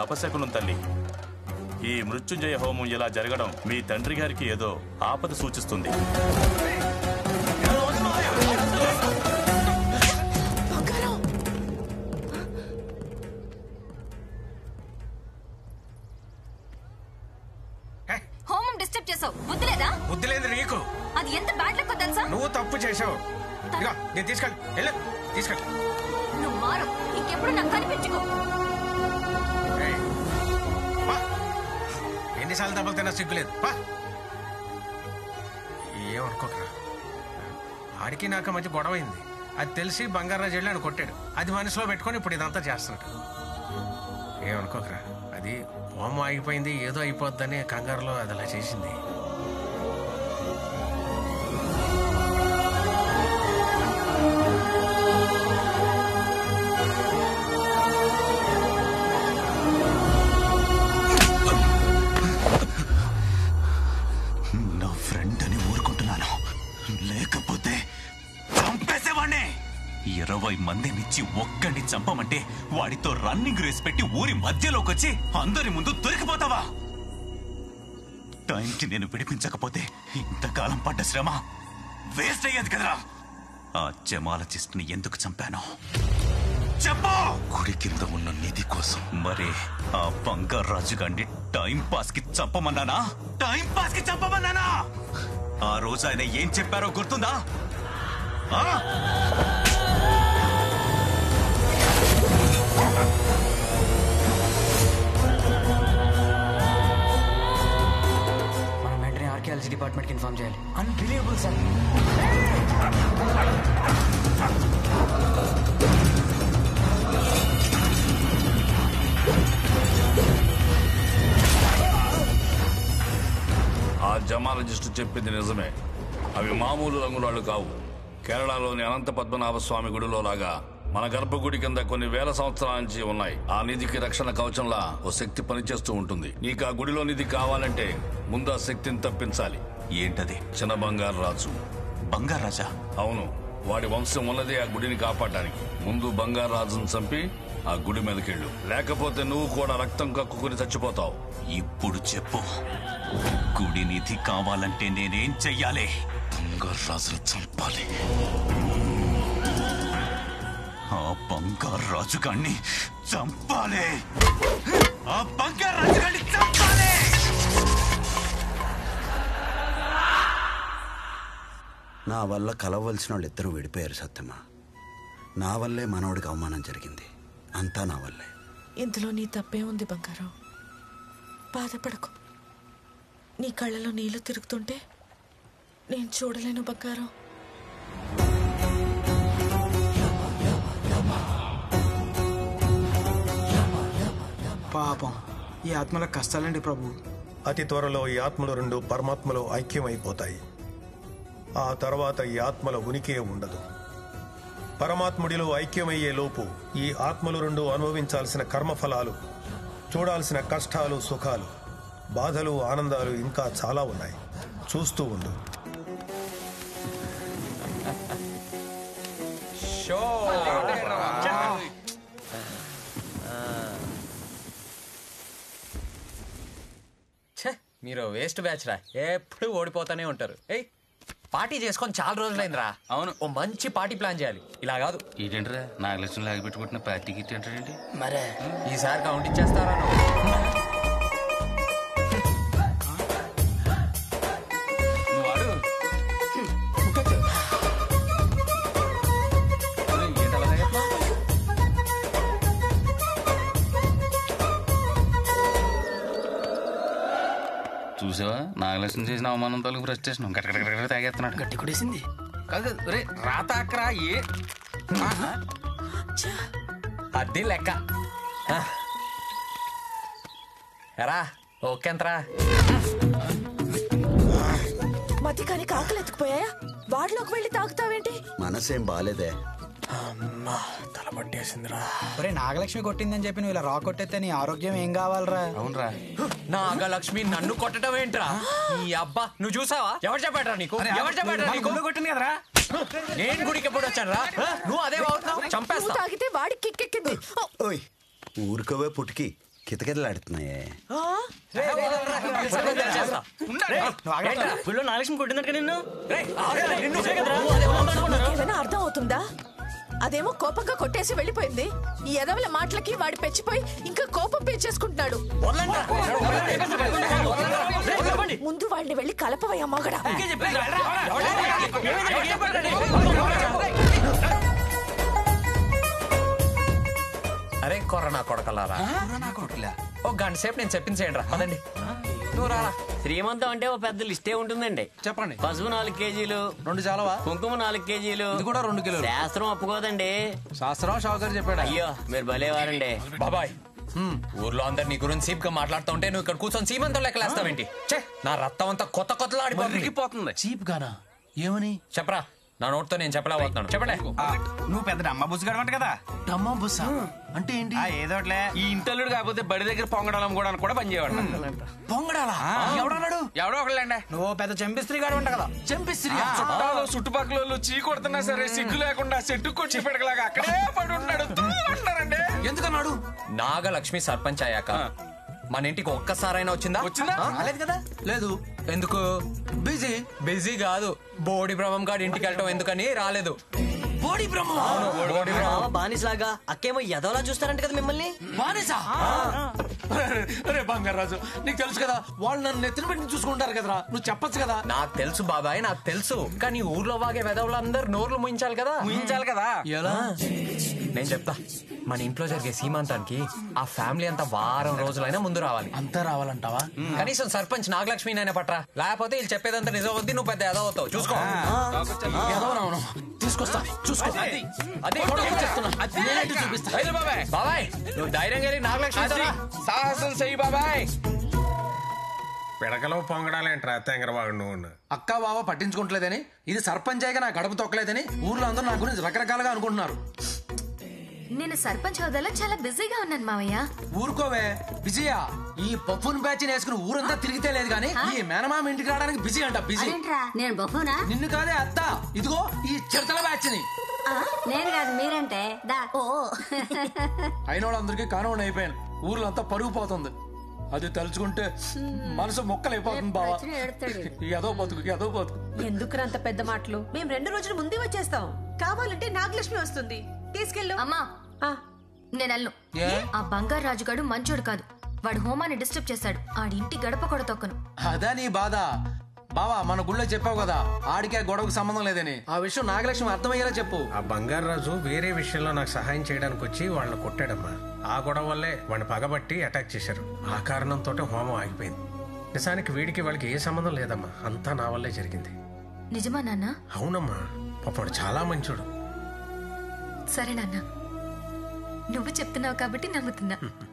అపశకునం తల్లి ఈ మృత్యుంజయ హోమం ఇలా జరగడం మీ తండ్రి గారికి ఏదో ఆపద సూచిస్తుంది హోమం డిస్టర్బ్ చేసావు బుద్ధి లేదా బుద్ధి లేదు నీకు అది ఎంత బ్యాడ్ లక్ తెలుసా నువ్వు తప్పు చేసావు ఇదిగో నేను తీసుకెళ్ళి వెళ్ళు తీసుకెళ్ళి నువ్వు మారు ఇంకెప్పుడు నాకు కనిపించుకో ఏయ్, పా. ఎన్నిసార్లు దెబ్బలు తిన్నా సిగ్గులేదు పా ఏమనుకోకరా ఆడికి నాకు మధ్య గొడవ అయింది అది తెలిసి బంగారాజు వెళ్ళి ఆయన కొట్టాడు అది మనసులో పెట్టుకొని ఇప్పుడు ఇదంతా చేస్తున్నాడు ఏమనుకోకరా అది హోమం ఆగిపోయింది ఏదో అయిపోద్దని కంగారులో అది అలా చేసింది నా ఫ్రెండ్ అని ఊరుకుంటున్నాను లేకపోతే చంపేసేవాణ్ణే ఇరవై మందినిచ్చి ఒక్కడిని చంపమంటే వాడితో రన్నింగ్ రేస్ పెట్టి ఊరి మధ్యలోకి వచ్చి అందరి ముందు దొరికిపోతావా టైంకి నేను విడిపించకపోతే ఇంతకాలం పడ్డ శ్రమ వేస్ట్ అయ్యేది కదరా ఆ జమాలజిస్ట్ ని ఎందుకు చంపాను చెప్పు గుడి కింద ఉన్న నిధి కోసం మరి ఆ బంగారాజు గారిని టైం పాస్ కి చంపమన్నానా టైం పాస్ కి చంపమన్నానా ఆ రోజు ఆయన ఏం చెప్పారో గుర్తుందా ఆ? మనం వెంటనే ఆర్కియాలజీ డిపార్ట్మెంట్కి ఇన్ఫార్మ్ చేయాలి అన్బిలీవబుల్ సార్ ఆ జమాలజిస్ట్ చెప్పింది నిజమే అవి మామూలు రంగురాళ్ళు కావు కేరళలోని అనంత పద్మనాభ స్వామి గుడిలో లాగా మన గర్భగుడి కింద కొన్ని వేల సంవత్సరాల నుంచి ఉన్నాయి ఆ నిధికి రక్షణ కవచంలా ఓ శక్తి పనిచేస్తూ ఉంటుంది నీకు ఆ గుడిలో నిధి కావాలంటే ముందు ఆ శక్తిని తప్పించాలి ఏంటది చిన్న బంగారు రాజు బంగారాజా అవును వాడి వంశం ఉన్నదే ఆ గుడిని కాపాడడానికి ముందు బంగారు రాజును చంపి ఆ గుడి మీదకెళ్ళు లేకపోతే నువ్వు కూడా రక్తం కక్కుకుని చచ్చిపోతావు ఇప్పుడు చెప్పు గుడి నిధి కావాలంటే నేనేం చెయ్యాలి బంగారు రాజును చంపాలి ఆ బంగారు రాజుగాన్ని చంపాలి ఆ బంగారు రాజుగాన్ని చంపాలి నా వల్ల కలవలసిన వాళ్ళు ఇద్దరు విడిపోయారు సత్యమా నా వల్లే మనవడికి అవమానం జరిగింది అంతా నా వల్లే ఇందులో నీ తప్పే ఉంది బంగారం బాధపడకు నీ కళ్ళలో నీళ్లు తిరుగుతుంటే నేను చూడలేను బంగారం పాపం ఈ ఆత్మల కష్టాలండి ప్రభు అతి త్వరలో ఈ ఆత్మలు రెండు పరమాత్మలో ఐక్యమైపోతాయి ఆ తర్వాత ఈ ఆత్మల ఉనికే ఉండదు పరమాత్ముడిలో ఐక్యమయ్యే లోపు ఈ ఆత్మలు రెండు అనుభవించాల్సిన కర్మఫలాలు చూడాల్సిన కష్టాలు సుఖాలు బాధలు ఆనందాలు ఇంకా చాలా ఉన్నాయి చూస్తూ ఉండు ఛే మీరు వేస్ట్ బ్యాచ్ రా ఎప్పుడు ఓడిపోతానే ఉంటారు ఏయ్ పార్టీ చేసుకొని చాలా రోజులైందిరా అవును ఓ మంచి పార్టీ ప్లాన్ చేయాలి ఇలా కాదు ఏంటంటే నాగలక్ష్మి లాగి పెట్టుకుంటున్న పార్టీ గిట్టి ఏంటంటే మరే ఈసారి కౌంట్ ఇచ్చేస్తారా నువ్వు? నువ్వు ఆడు. ఏంటి అలా చేస్తున్నావ్? చూసావా నాగలక్ష్మి చేసిన అవమానం తాలూకు ఫ్రస్ట్రేషన్ గట్ట తాగేస్తున్నాడు గట్టి కొడేసింది కాదు రే రాత అక్కరా ఏ ఆహా. అది లెక్క ఆ. ఎరా ఓకే ఎంతరా మతి కానీ కాకలు ఎత్తుకుపోయాయా వాడిలోకి వెళ్ళి తాగుతావేంటి మనసేం బాలేదే అమ్మా తల పట్టేసిందిరా ఒరే నాగలక్ష్మి కొట్టిందని చెప్పి నువ్వు ఇలా రా కొట్టేస్తే నీ ఆరోగ్యం ఏం కావాలరా అవునరా నాగలక్ష్మి నన్ను కొట్టడం ఏంట్రా ఈ అబ్బా నువ్వు చూసావా ఎవరు చెప్పాడ్రా నీకు ఎవరు చెప్పాడ్రా నీకు కొట్టింది కదరా నేను గుడికి ఎప్పుడు వచ్చాను రా నువ్వు అదే అవుతున్నావు నువ్వు చంపేస్తా తాగితే వాడికి కిక్కెక్కింది ఓ, ఓయ్ ఊరుకోవే పుట్టికి కితకితలాడుతున్నాయే ఫుల్ నాగలక్ష్మి కొట్టినట్టు నిన్ను ఏమైనా అర్థం అవుతుందా అదేమో కోపంగా కొట్టేసి వెళ్ళిపోయింది ఈ ఎదవల మాటలకి వాడి పెచ్చిపోయి ఇంకా కోపం పెంచేసుకుంటున్నాడు ముందు వాళ్ళని వెళ్ళి కలపవయ్యా మగడా అరే కొరనా కొడకలారా ఓ గంట సేపు నేను చెప్పింది చేయండి రా పదండి నువ్వు రారా శ్రీమంతం అంటే ఓ పెద్ద లిస్టే ఉంటుందండి చెప్పండి పసుపు నాలుగు కేజీలు రెండు చాలవా కుంకుమ నాలుగు కేజీలు ఇది కూడా రెండు కిలోలు. శాస్త్రం ఒప్పుకోదండి శాస్త్రం షావుకర్ చెప్పాడు అయ్యో మీరు భలేవారండి బాబాయ్ ఊర్లో అందరు నీ గురించి సీప్ గా మాట్లాడుతూ ఉంటే నువ్వు ఇక్కడ కూర్చొని సీమంతం లెక్కలేస్తావేంటి ఛే నా రక్తం అంతా కొత్త కొత్తలో ఆడిపోతుంది చీప్ గానా ఏమని చెప్పరా నా నోట్తో నేను చెప్పలేకపోతున్నాను చెప్పలే నువ్వు పెద్ద అమ్మ బుస్సు కదా అమ్మ బుస్సా అంటే ఏంటి ఏదోట్లే ఈ ఇంటల్లుడు కాకపోతే బడి దగ్గర పొంగడాలం కూడా కూడా పనిచేయవాడు పొంగడాలా ఎవడన్నాడు ఎవడో ఒకళ్ళండి నువ్వు పెద్ద చెంపిస్త్రీ గాడు ఉంటా కదా చెంపిస్త్రీ చుట్టాలు చుట్టుపక్కల వాళ్ళు చీ కొడుతున్నా సరే సిగ్గు లేకుండా చెట్టు కొచ్చి పెడకలాగా అక్కడే పడి ఉన్నాడు తూమంటారండి ఎందుకన్నాడు నాగలక్ష్మి సర్పంచ్ అయ్యాక మన ఇంటికి ఒక్కసారైనా వచ్చిందా వచ్చిందా? ఆ? రాలేదు కదా లేదు ఎందుకు బిజీ బిజీ కాదు బోడి బ్రహ్మం గారి ఇంటికి వెళ్ళటం ఎందుకని రాలేదు బోడి బ్రహ్మ బోడి బ్రహ్మం బానిసలాగా అక్కేమో ఎదవలా చూస్తారంట కదా మిమ్మల్ని బానిసా రే బంగారాజు నీకు తెలుసు కదా వాళ్ళు నన్ను నెత్తిన పెట్టి చూసుకుంటారు కదరా నువ్వు చెప్పొచ్చు కదా నాకు తెలుసు బాబాయ్ నాకు తెలుసు కానీ ఊర్లో వాగే వెదవులందరూ నోర్లు ముయించాలి కదా ముయించాలి కదా ఎలా నేను చెప్తా మన ఇంట్లో జరిగే సీమంతానికి ఆ ఫ్యామిలీ అంతా వారం రోజులైనా ముందు రావాలి అంతా రావాలంటావా కనీసం సర్పంచ్ నాగలక్ష్మి అయినా పట్రా లేకపోతే వీళ్ళు చెప్పేదంతా నిజం వద్ది నువ్వు పెద్ద ఎదవ అవుతావు చూసుకో ఎదవనవును తీసుకొస్తా చూసుకో అదే చెప్తున్నా నేనైతే చూపిస్తా అయితే బాబాయ్ బాబాయ్ నువ్వు ధైర్యంగా వెళ్ళి నాగలక్ష్మి అది సాహసం చెయ్యి బాబాయ్ పిడకలో పొంగడాలేంట్రా తెంగరవాడు నువ్వు అక్క బావ పట్టించుకోవట్లేదని ఇది సర్పంచ్ అయ్యగా నా గడప తొక్కలేదని ఊర్లో అందరూ నా గురించి రకరకాలుగా అనుకుంటున్నారు నేను సర్పంచ్ హోదాలో చాలా బిజీగా ఉన్నాను మావయ్య ఊరుకోవే విజయ ఈ పప్పున్ బ్యాచ్ వేసుకుని ఊరంతా తిరిగితే లేదు కానీ ఈ మేనమామ ఇంటికి రావడానికి బిజీ అంట బిజీ నేను బహునా నిన్ను కాదే అత్త ఇదిగో ఈ చిడతల బ్యాచ్ ని నేను కాదు మీరంటే దా ఓ అయిన వాళ్ళందరికీ కానివ్వండి అయిపోయాను ఊర్లో అంతా పరుగు పోతుంది అది తలుచుకుంటే మనసు మొక్కలైపోతుంది బావా ఏదో బతుకు ఏదో బతుకు ఎందుకు అంత పెద్ద మాటలు మేము రెండు రోజుల ముందే వచ్చేస్తాం కావాలంటే నాగలక్ష్మి వస్తుంది తీసుకెళ్ళు అమ్మా నేను అల్లు ఆ బంగారు రాజుగాడు మంచోడు కాదు వాడు హోమాన్ని డిస్టర్బ్ చేశాడు ఆడి ఇంటి గడప కూడా తొక్కను అదా నీ బాధ బావా మన గుళ్ళో చెప్పావు కదా ఆడికి ఆ గొడవకు సంబంధం లేదని ఆ విషయం నాగలక్ష్మి అర్థమయ్యేలా చెప్పు ఆ బంగారాజు వేరే విషయంలో నాకు సహాయం చేయడానికి వచ్చి వాళ్ళని కొట్టాడమ్మా ఆ గొడవ వల్లే వాడిని పగబట్టి అటాక్ చేశారు ఆ కారణంతో హోమం ఆగిపోయింది నిజానికి వీడికి వాళ్ళకి ఏ సంబంధం లేదమ్మా అంతా నా వల్లే జరిగింది నిజమా నాన్న అవునమ్మా పాపడు చాలా మంచోడు సరే నాన్న నువ్వు చెప్తున్నావు కాబట్టి నమ్ముతున్నా